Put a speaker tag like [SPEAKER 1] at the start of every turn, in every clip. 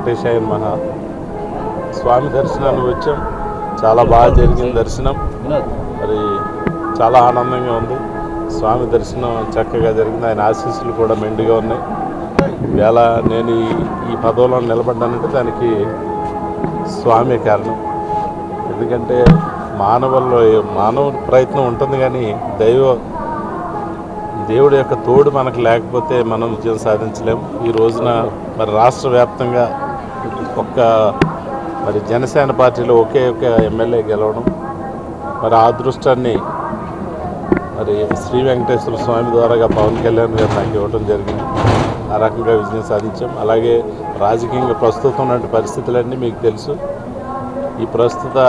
[SPEAKER 1] వెంకటేశాయన మహా స్వామి దర్శనానికి వచ్చాం చాలా బాగా జరిగింది దర్శనం మరి చాలా ఆనందంగా ఉంది స్వామి దర్శనం చక్కగా జరిగింది ఆయన ఆశీస్సులు కూడా మెండుగా ఉన్నాయి ఇవాళ నేను ఈ ఈ పదవిలో నిలబడ్డానంటే దానికి స్వామి కారణం ఎందుకంటే మానవుల్లో మానవ ప్రయత్నం ఉంటుంది కానీ దైవ దేవుడి యొక్క తోడు మనకు లేకపోతే మనం విజయం సాధించలేం ఈ రోజున మరి రాష్ట్ర వ్యాప్తంగా ఒక్క మరి జనసేన పార్టీలో ఒకే ఒక ఎమ్మెల్యే గెలవడం మరి ఆ అదృష్టాన్ని మరి శ్రీ వెంకటేశ్వర స్వామి ద్వారాగా పవన్ కళ్యాణ్ గారు నాకు ఇవ్వడం జరిగింది ఆ రకంగా విజయం సాధించాం అలాగే రాజకీయంగా ప్రస్తుతం ఉన్నటువంటి పరిస్థితులన్నీ మీకు తెలుసు ఈ ప్రస్తుత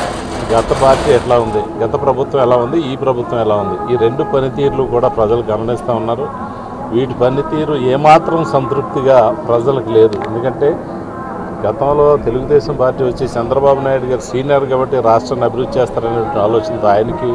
[SPEAKER 1] గత పార్టీ ఎట్లా ఉంది గత ప్రభుత్వం ఎలా ఉంది ఈ ప్రభుత్వం ఎలా ఉంది ఈ రెండు పనితీరులు కూడా ప్రజలు గమనిస్తూ ఉన్నారు వీటి పనితీరు ఏమాత్రం సంతృప్తిగా ప్రజలకు లేదు ఎందుకంటే గతంలో తెలుగుదేశం పార్టీ వచ్చి చంద్రబాబు నాయుడు గారు సీనియర్ కాబట్టి రాష్ట్రాన్ని అభివృద్ధి చేస్తారనే ఆలోచనతో ఆయనకి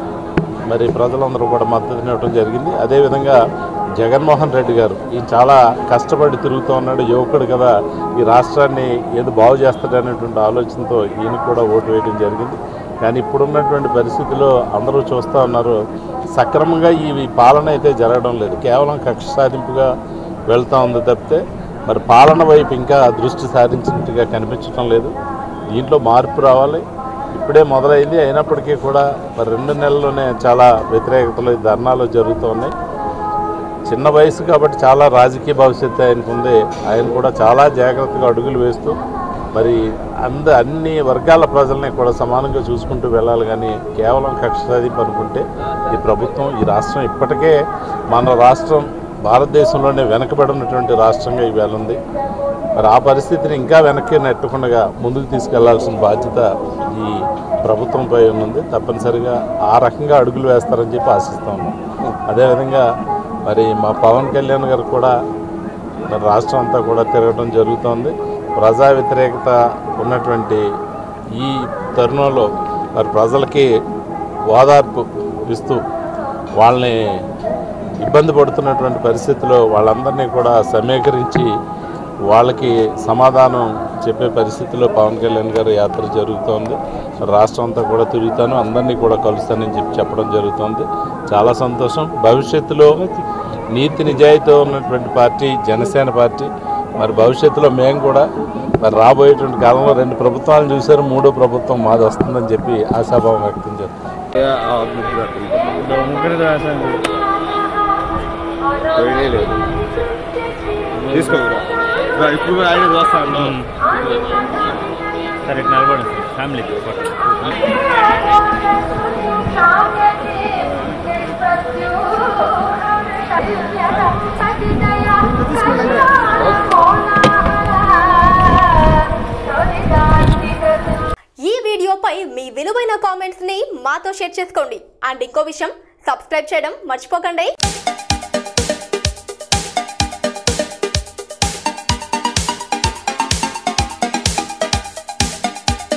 [SPEAKER 1] మరి ప్రజలందరూ కూడా మద్దతునివ్వడం జరిగింది అదేవిధంగా జగన్మోహన్ రెడ్డి గారు ఈయన చాలా కష్టపడి తిరుగుతూ ఉన్నాడు యువకుడు కదా ఈ రాష్ట్రాన్ని ఏదో బాగు చేస్తాడనేటువంటి ఆలోచనతో ఈయన కూడా ఓటు వేయడం జరిగింది కానీ ఇప్పుడున్నటువంటి పరిస్థితిలో అందరూ చూస్తూ ఉన్నారు సక్రమంగా ఈ పాలన అయితే జరగడం లేదు కేవలం కక్ష సాధింపుగా వెళ్తూ ఉంది తప్పితే మరి పాలన వైపు ఇంకా దృష్టి సారించినట్టుగా కనిపించడం లేదు దీంట్లో మార్పు రావాలి ఇప్పుడే మొదలైంది అయినప్పటికీ కూడా మరి రెండు నెలల్లోనే చాలా వ్యతిరేకతలు ఈ ధర్నాలు జరుగుతూ ఉన్నాయి చిన్న వయసు కాబట్టి చాలా రాజకీయ భవిష్యత్తు ఆయనకు ఉంది ఆయన కూడా చాలా జాగ్రత్తగా అడుగులు వేస్తూ మరి అంద అన్ని వర్గాల ప్రజల్ని కూడా సమానంగా చూసుకుంటూ వెళ్ళాలి కానీ కేవలం కక్ష సాధింపు అనుకుంటే ఈ ప్రభుత్వం ఈ రాష్ట్రం ఇప్పటికే మన రాష్ట్రం భారతదేశంలోనే వెనకబడినటువంటి రాష్ట్రంగా ఇవాళ ఉంది మరి ఆ పరిస్థితిని ఇంకా వెనక్కి నెట్టకుండా ముందుకు తీసుకెళ్లాల్సిన బాధ్యత ఈ ప్రభుత్వంపై ఉంది తప్పనిసరిగా ఆ రకంగా అడుగులు వేస్తారని చెప్పి ఆశిస్తా ఉన్నాం అదేవిధంగా మరి మా పవన్ కళ్యాణ్ గారు కూడా మరి రాష్ట్రం అంతా కూడా తిరగడం జరుగుతోంది ప్రజా వ్యతిరేకత ఉన్నటువంటి ఈ తరుణంలో మరి ప్రజలకి ఓదార్పు ఇస్తూ వాళ్ళని ఇబ్బంది పడుతున్నటువంటి పరిస్థితిలో వాళ్ళందరినీ కూడా సమీకరించి వాళ్ళకి సమాధానం చెప్పే పరిస్థితిలో పవన్ కళ్యాణ్ గారు యాత్ర జరుగుతోంది రాష్ట్రం అంతా కూడా తిరుగుతాను అందరినీ కూడా కలుస్తానని చెప్పి చెప్పడం జరుగుతోంది చాలా సంతోషం భవిష్యత్తులో నీతి నిజాయితీ ఉన్నటువంటి పార్టీ జనసేన పార్టీ మరి భవిష్యత్తులో మేము కూడా మరి రాబోయేటువంటి కాలంలో రెండు ప్రభుత్వాలను చూశారు మూడో ప్రభుత్వం మాది వస్తుందని చెప్పి ఆశాభావం వ్యక్తం చేస్తాం
[SPEAKER 2] ముగ్గురు రాశాను
[SPEAKER 3] తీసుకో ఇప్పుడు కూడా ఆయన చూస్తా ఉన్నాం
[SPEAKER 2] సరే నిలబడి ఫ్యామిలీ
[SPEAKER 4] ఈ వీడియోపై మీ విలువైన కామెంట్స్ ని మాతో షేర్ చేసుకోండి అండ్ ఇంకో విషయం సబ్స్క్రైబ్ చేయడం మర్చిపోకండి